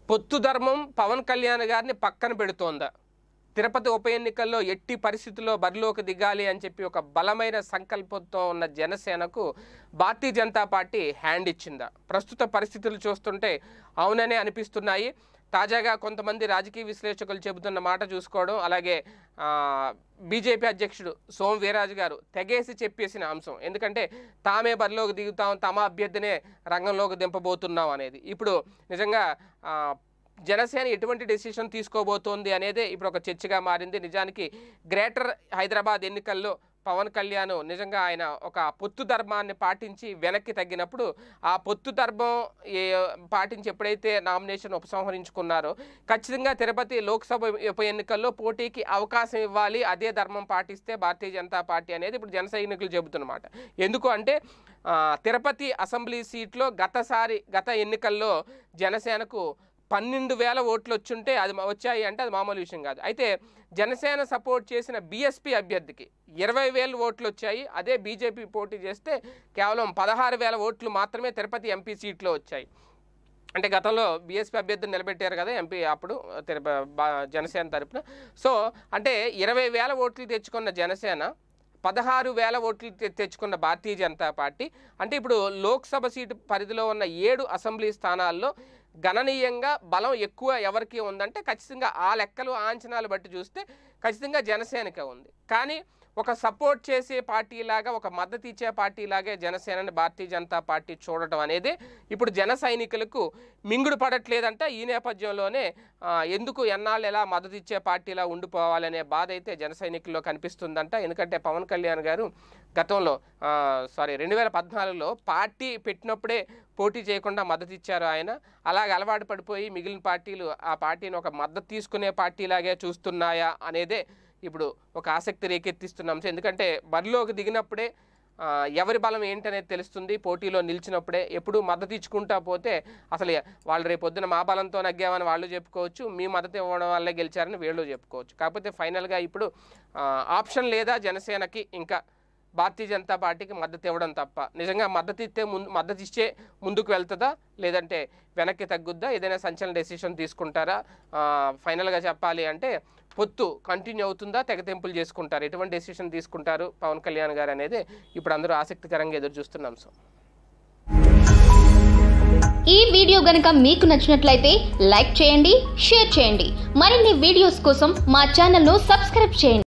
పొత్తు ధర్మం పవన్ కళ్యాణ్ గారిని పక్కన పెడుతోందా తిరుపతి ఉప ఎన్నికల్లో ఎట్టి పరిస్థితుల్లో బరిలోకి దిగాలి అని చెప్పి ఒక బలమైన సంకల్పంతో ఉన్న జనసేనకు భారతీయ జనతా పార్టీ హ్యాండ్ ఇచ్చిందా ప్రస్తుత పరిస్థితులు చూస్తుంటే అవుననే అనిపిస్తున్నాయి తాజాగా కొంతమంది రాజకీయ విశ్లేషకులు చెబుతున్న మాట చూసుకోవడం అలాగే ఆ, బీజేపీ అధ్యక్షుడు సోమ్ వీరాజు గారు తెగేసి చెప్పేసిన అంశం ఎందుకంటే తామే బరిలోకి దిగుతాం తమ అభ్యర్థినే రంగంలోకి దింపబోతున్నాం అనేది ఇప్పుడు నిజంగా ఆ, జనసేన ఎటువంటి డెసిషన్ తీసుకోబోతోంది అనేదే ఇప్పుడు ఒక చర్చగా మారింది నిజానికి గ్రేటర్ హైదరాబాద్ ఎన్నికల్లో పవన్ కళ్యాణ్ నిజంగా ఆయన ఒక పొత్తు ధర్మాన్ని పాటించి వెనక్కి తగ్గినప్పుడు ఆ పొత్తు ధర్మం ఏ పాటించి ఎప్పుడైతే నామినేషన్ ఉపసంహరించుకున్నారో ఖచ్చితంగా తిరుపతి లోక్సభ ఉప ఎన్నికల్లో పోటీకి అవకాశం ఇవ్వాలి అదే ధర్మం పాటిస్తే భారతీయ జనతా పార్టీ అనేది ఇప్పుడు జన సైనికులు చెబుతున్నమాట ఎందుకు అంటే ఆ, తిరుపతి అసెంబ్లీ సీట్లో గతసారి గత ఎన్నికల్లో జనసేనకు పన్నెండు వేల ఓట్లు వచ్చుంటే అది మా- వచ్చాయి అంటే అది మామూలు విషయం కాదు అయితే జనసేన సపోర్ట్ చేసిన బీఎస్పీ అభ్యర్థికి ఇరవై వేలు ఓట్లు వచ్చాయి అదే బీజేపీ పోటీ చేస్తే కేవలం పదహారు వేల ఓట్లు మాత్రమే తిరుపతి ఎంపీ సీట్లో వచ్చాయి అంటే గతంలో బీఎస్పీ అభ్యర్థిని నిలబెట్టారు కదా ఎంపీ అప్పుడు తిరుప బా- జనసేన తరపున సో అంటే ఇరవై వేల ఓట్లు తెచ్చుకున్న జనసేన పదహారు వేల ఓట్లు తె- తెచ్చుకున్న భారతీయ జనతా పార్టీ అంటే ఇప్పుడు లోక్సభ సీటు పరిధిలో ఉన్న ఏడు అసెంబ్లీ స్థానాల్లో గణనీయంగా బలం ఎక్కువ ఎవరికి ఉందంటే ఖచ్చితంగా ఆ లెక్కలు ఆ అంచనాలు బట్టి చూస్తే ఖచ్చితంగా జనసేనకే ఉంది కానీ ఒక సపోర్ట్ చేసే పార్టీలాగా ఒక మద్దతు ఇచ్చే పార్టీలాగే జనసేనని భారతీయ జనతా పార్టీ చూడటం అనేది ఇప్పుడు జన సైనికులకు మింగుడు పడట్లేదంట ఈ నేపథ్యంలోనే ఆ, ఎందుకు ఎన్నాళ్ళు ఎలా మద్దతు ఇచ్చే పార్టీలా ఉండిపోవాలనే బాధ అయితే జన సైనికుల్లో కనిపిస్తుందంట ఎందుకంటే పవన్ కళ్యాణ్ గారు గతంలో సారీ రెండు వేల పద్నాలుగులో పార్టీ పెట్టినప్పుడే పోటీ చేయకుండా మద్దతు ఇచ్చారు ఆయన అలాగే అలవాటు పడిపోయి మిగిలిన పార్టీలు ఆ పార్టీని ఒక మద్దతు తీసుకునే పార్టీలాగే చూస్తున్నాయా అనేదే ఇప్పుడు ఒక ఆసక్తి రేకెత్తిస్తున్న అంశం ఎందుకంటే బరిలోకి దిగినప్పుడే ఆ, ఎవరి బలం ఏంటనేది తెలుస్తుంది పోటీలో నిలిచినప్పుడే ఎప్పుడు మద్దతు ఇచ్చుకుంటా పోతే అసలు వాళ్ళు రేపు పొద్దున మా బలంతో నగ్గామని వాళ్ళు చెప్పుకోవచ్చు మీ మద్దతు ఇవ్వడం వల్లే గెలిచారని వీళ్ళు చెప్పుకోవచ్చు కాకపోతే ఫైనల్గా ఇప్పుడు ఆ, ఆప్షన్ లేదా జనసేనకి ఇంకా భారతీయ జనతా పార్టీకి మద్దతు ఇవ్వడం తప్ప నిజంగా మద్దతు ఇస్తే ముందు మద్దతు ఇచ్చే ముందుకు వెళ్తుందా లేదంటే వెనక్కి తగ్గుద్దా ఏదైనా సంచలన డెసిషన్ తీసుకుంటారా ఆ, ఫైనల్గా చెప్పాలి అంటే పొత్తు కంటిన్యూ అవుతుందా తెగతెంపులు చేసుకుంటారు ఎటువంటి డెసిషన్ తీసుకుంటారు పవన్ కళ్యాణ్ గారు అనేది ఇప్పుడు అందరూ ఆసక్తికరంగా ఎదురు చూస్తున్న అంశం ఈ వీడియో గనుక మీకు నచ్చినట్లయితే లైక్ చేయండి షేర్ చేయండి మరిన్ని వీడియోస్ కోసం మా ఛానల్ను సబ్స్క్రైబ్ చేయండి